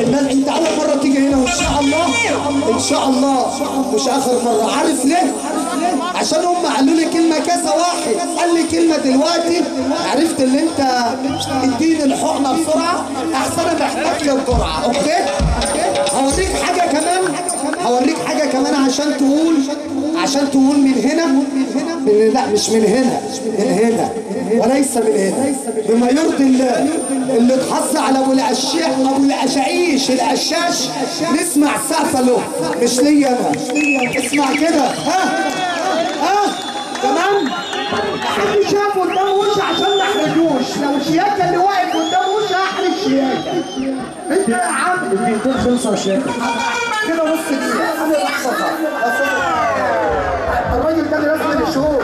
الناس انت اول مره تيجي هنا وان شاء الله ان شاء الله مش اخر مره عارف ليه عشان هم قالوا لي كلمه كذا واحد قال لي كلمه دلوقتي عرفت ان انت اديني الحقنه بسرعه احسن انا محتاج الجرعه اوكي هوريك حاجه كمان هوريك حاجه كمان عشان تقول عشان تقول من هنا من لا مش من هنا من هنا وليس من هنا بما يرضي الله اللي اتحص على ابو العشاش ابو العشايش القشاش نسمع سقفه له مش ليا انا اسمع كده ها ها تمام حد شاف قدامه وش عشان ما احرجوش لو شياكه اللي واقف قدامه وش هحرج شياكه انت يا عم الدقيقتين خلصوا يا شيخ كده نص دقيقه انا بحصلها الراجل ده لازم يشوف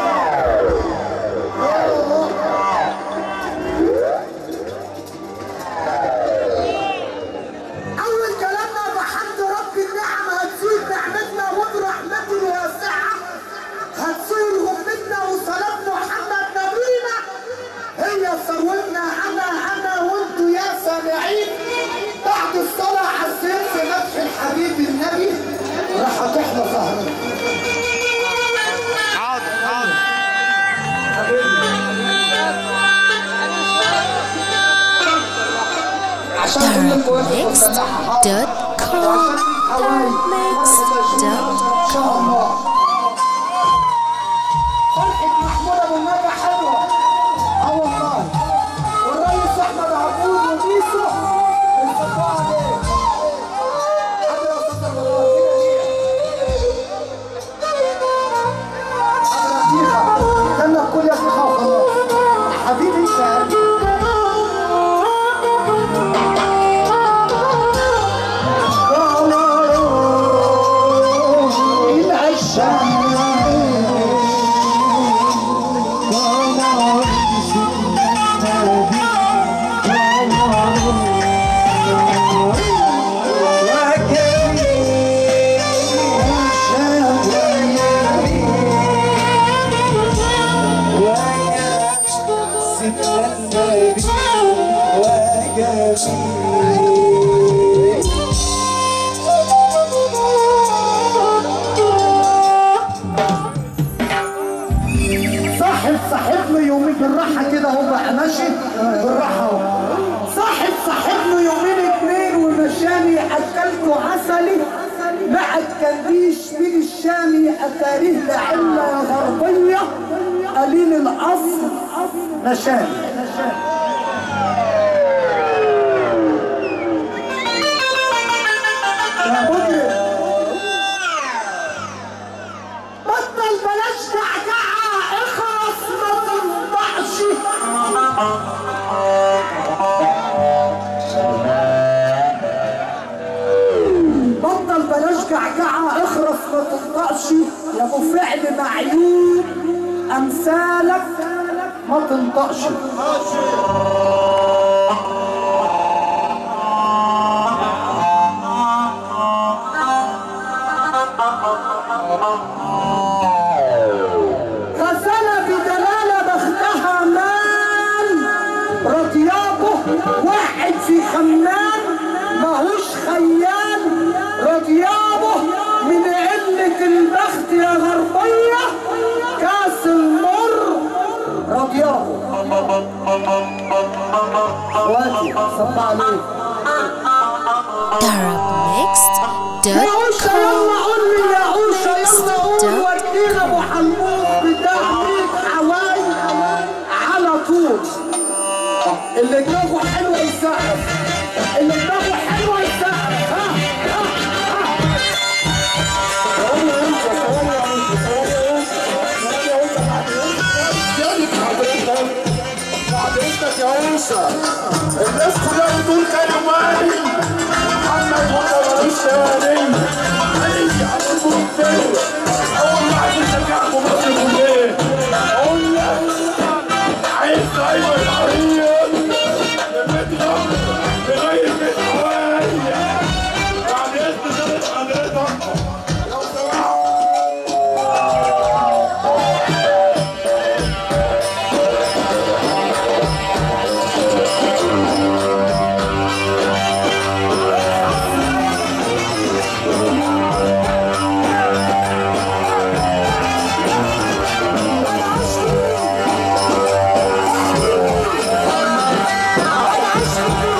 أول كلامنا بحمد رب النعم هتزيد نعمتنا وبرحمته الواسعة هتصير غمتنا وصلاة محمد نبينا هي ثروتنا أنا أنا وأنتوا يا سامعين بعد الصلاة على السيف في مدح الحبيب النبي راح تحلى سهرنا حاضر حاضر عشان اقول لك واقف وسامعها. Mixed.com ان شاء الله فرحة محمود ابو النجا حلوة اه والله والرئيس احمد عبود وبيسو الفقاعة عليك حاضر يا استاذ الله حاضر يا شيخة استنى الكل يا شيخة وخلاص حبيبي انت يا قلبي. صاحب صاحبنا يومين بالراحة كده هو بقى ماشي بالراحة اهو صاحب صاحبنا يومين اتنين ومشاني أكلته عسلي مع الكنديش من الشامي أتاريه لعلة غربية قليل الأصل مشاني يا مجرم بطل بلاش جعجعة اخرس ما تنطقش بطل بلاش جعجعة اخرس ما تنطقش يا ابو فعل معيوب امثالك ما تنطقش غزالة بدلالة بختها مال رضيابه واحد في خمام ماهوش خيال رضيابه من قلة البخت يا غربية كاس المر رضيابه وادي صب عليك يا عوشة يلا قول لي يا عوشة يلا قول ودينا ابو حمود بتاع ميت حواي على طول اللي دماغه حلوة يسقف اللي دماغه حلوة يسقف ها ها ها ثواني يا عوشة ثواني يا عوشة ثواني يا عوشة ثواني يا عوشة بعد اذنك بعد اذنك يا عوشة الناس كلها بتقول كلماني محمد هو ملوش ثاني علي على المنفر اول ما عايز اشجعكم مصر كلها اقول لك عايز ايوه الحريم لمتهم لغايه بيت حوالي بعد اذن سنه حضرتك لو سمحت Thank الناس